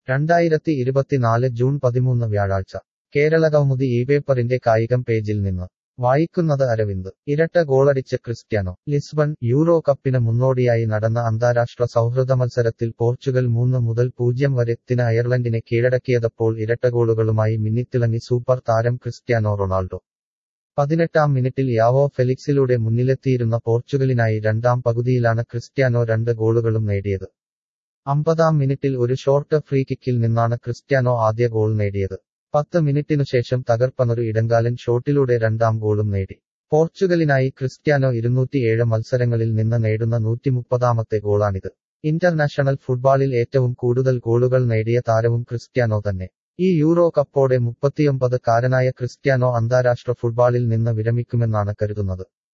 രണ്ടായിരത്തി ഇരുപത്തിനാല് ജൂൺ പതിമൂന്ന് വ്യാഴാഴ്ച കേരളകൗമുദി ഈ പേപ്പറിന്റെ കായികം പേജിൽ നിന്ന് വായിക്കുന്നത് അരവിന്ദ് ഇരട്ട ഗോളടിച്ച് ക്രിസ്ത്യാനോ ലിസ്ബൺ യൂറോ കപ്പിന് മുന്നോടിയായി നടന്ന അന്താരാഷ്ട്ര സൗഹൃദ മത്സരത്തിൽ പോർച്ചുഗൽ മൂന്ന് മുതൽ പൂജ്യം വരെ ത്തിന് അയർലൻഡിനെ കീഴടക്കിയതപ്പോൾ ഇരട്ട ഗോളുകളുമായി മിന്നിത്തിളങ്ങി സൂപ്പർ താരം ക്രിസ്ത്യാനോ റൊണാൾഡോ പതിനെട്ടാം മിനിറ്റിൽ യാവോ ഫെലിക്സിലൂടെ മുന്നിലെത്തിയിരുന്ന പോർച്ചുഗലിനായി രണ്ടാം പകുതിയിലാണ് ക്രിസ്ത്യാനോ രണ്ട് ഗോളുകളും നേടിയത് അമ്പതാം മിനിറ്റിൽ ഒരു ഷോർട്ട് ഫ്രീ കിക്കിൽ നിന്നാണ് ക്രിസ്ത്യാനോ ആദ്യ ഗോൾ നേടിയത് പത്ത് മിനിറ്റിനുശേഷം തകർപ്പനൊരു ഇടങ്കാലൻ ഷോട്ടിലൂടെ രണ്ടാം ഗോളും നേടി പോർച്ചുഗലിനായി ക്രിസ്ത്യാനോ ഇരുന്നൂറ്റിയേഴ് മത്സരങ്ങളിൽ നിന്ന് നേടുന്ന നൂറ്റിമുപ്പതാമത്തെ ഗോളാണിത് ഇന്റർനാഷണൽ ഫുട്ബോളിൽ ഏറ്റവും കൂടുതൽ ഗോളുകൾ നേടിയ താരവും ക്രിസ്ത്യാനോ തന്നെ ഈ യൂറോ കപ്പോടെ മുപ്പത്തിയൊമ്പത് കാരനായ ക്രിസ്ത്യാനോ അന്താരാഷ്ട്ര ഫുട്ബോളിൽ നിന്ന് വിരമിക്കുമെന്നാണ് കരുതുന്നത്